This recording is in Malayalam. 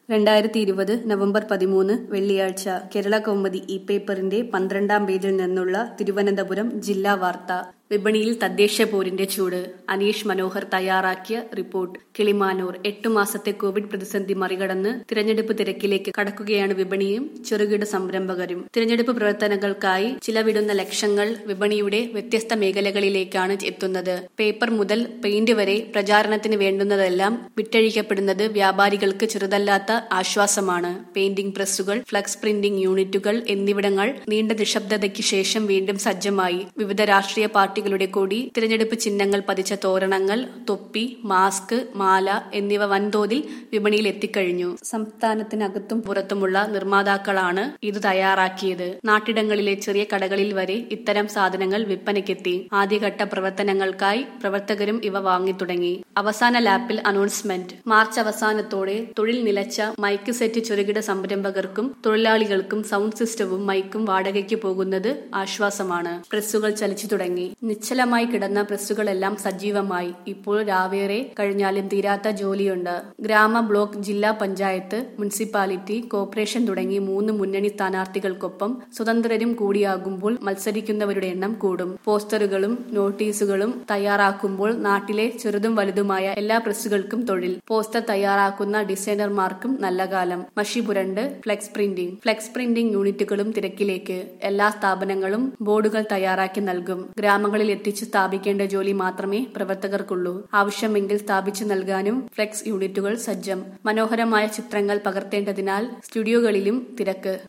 രണ്ടായിരത്തി ഇരുപത് നവംബർ പതിമൂന്ന് വെള്ളിയാഴ്ച കേരള കൗമുദി ഇ പേപ്പറിന്റെ പന്ത്രണ്ടാം പേജിൽ നിന്നുള്ള തിരുവനന്തപുരം ജില്ലാ വാർത്ത വിപണിയിൽ തദ്ദേശ പോരിന്റെ ചൂട് അനീഷ് മനോഹർ തയ്യാറാക്കിയ റിപ്പോർട്ട് കിളിമാനൂർ എട്ടു മാസത്തെ കോവിഡ് പ്രതിസന്ധി മറികടന്ന് തിരഞ്ഞെടുപ്പ് തിരക്കിലേക്ക് കടക്കുകയാണ് വിപണിയും ചെറുകിട സംരംഭകരും തിരഞ്ഞെടുപ്പ് പ്രവർത്തനങ്ങൾക്കായി ചിലവിടുന്ന ലക്ഷങ്ങൾ വിപണിയുടെ വ്യത്യസ്ത മേഖലകളിലേക്കാണ് എത്തുന്നത് പേപ്പർ മുതൽ പെയിന്റ് വരെ പ്രചാരണത്തിന് വേണ്ടുന്നതെല്ലാം വിറ്റഴിക്കപ്പെടുന്നത് വ്യാപാരികൾക്ക് ചെറുതല്ലാത്ത ആശ്വാസമാണ് പെയിന്റിംഗ് പ്രസ്സുകൾ ഫ്ലക്സ് പ്രിന്റിംഗ് യൂണിറ്റുകൾ എന്നിവിടങ്ങൾ നീണ്ട നിശബ്ദതയ്ക്ക് ശേഷം വീണ്ടും സജ്ജമായി വിവിധ രാഷ്ട്രീയ പാർട്ടികളുടെ കൊടി തിരഞ്ഞെടുപ്പ് ചിഹ്നങ്ങൾ പതിച്ച തോരണങ്ങൾ തൊപ്പി മാസ്ക് മാല എന്നിവ വൻതോതിൽ വിപണിയിൽ എത്തിക്കഴിഞ്ഞു സംസ്ഥാനത്തിനകത്തും പുറത്തുമുള്ള നിർമ്മാതാക്കളാണ് ഇത് തയ്യാറാക്കിയത് നാട്ടിടങ്ങളിലെ ചെറിയ കടകളിൽ വരെ ഇത്തരം സാധനങ്ങൾ വിൽപ്പനയ്ക്കെത്തി ആദ്യഘട്ട പ്രവർത്തനങ്ങൾക്കായി പ്രവർത്തകരും ഇവ വാങ്ങി തുടങ്ങി അവസാന ലാപ്പിൽ അനൗൺസ്മെന്റ് മാർച്ച് അവസാനത്തോടെ തൊഴിൽ നിലച്ച മൈക്ക് സെറ്റ് ചെറുകിട സംരംഭകർക്കും തൊഴിലാളികൾക്കും സൗണ്ട് സിസ്റ്റവും മൈക്കും വാടകയ്ക്ക് പോകുന്നത് ആശ്വാസമാണ് പ്രസ്സുകൾ ചലിച്ചു തുടങ്ങി നിശ്ചലമായി കിടന്ന പ്രസ്സുകളെല്ലാം സജീവമായി ഇപ്പോൾ രാവേറെ കഴിഞ്ഞാലും തീരാത്ത ജോലിയുണ്ട് ഗ്രാമ ബ്ലോക്ക് ജില്ലാ പഞ്ചായത്ത് മുനിസിപ്പാലിറ്റി കോർപ്പറേഷൻ തുടങ്ങി മൂന്ന് മുന്നണി സ്ഥാനാർത്ഥികൾക്കൊപ്പം സ്വതന്ത്രരും കൂടിയാകുമ്പോൾ മത്സരിക്കുന്നവരുടെ എണ്ണം കൂടും പോസ്റ്ററുകളും നോട്ടീസുകളും തയ്യാറാക്കുമ്പോൾ നാട്ടിലെ ചെറുതും വലുതുമായ എല്ലാ പ്രസ്സുകൾക്കും തൊഴിൽ പോസ്റ്റർ തയ്യാറാക്കുന്ന ഡിസൈനർമാർക്കും നല്ല കാലം മഷി പുരണ്ട് ഫ്ലെക്സ് പ്രിന്റിംഗ് ഫ്ലെക്സ് പ്രിന്റിംഗ് യൂണിറ്റുകളും തിരക്കിലേക്ക് എല്ലാ സ്ഥാപനങ്ങളും ബോർഡുകൾ തയ്യാറാക്കി നൽകും ഗ്രാമങ്ങളിൽ എത്തിച്ച് സ്ഥാപിക്കേണ്ട ജോലി മാത്രമേ പ്രവർത്തകർക്കുള്ളൂ ആവശ്യമെങ്കിൽ സ്ഥാപിച്ചു നൽകാനും ഫ്ലെക്സ് യൂണിറ്റുകൾ സജ്ജം മനോഹരമായ ചിത്രങ്ങൾ പകർത്തേണ്ടതിനാൽ സ്റ്റുഡിയോകളിലും തിരക്ക്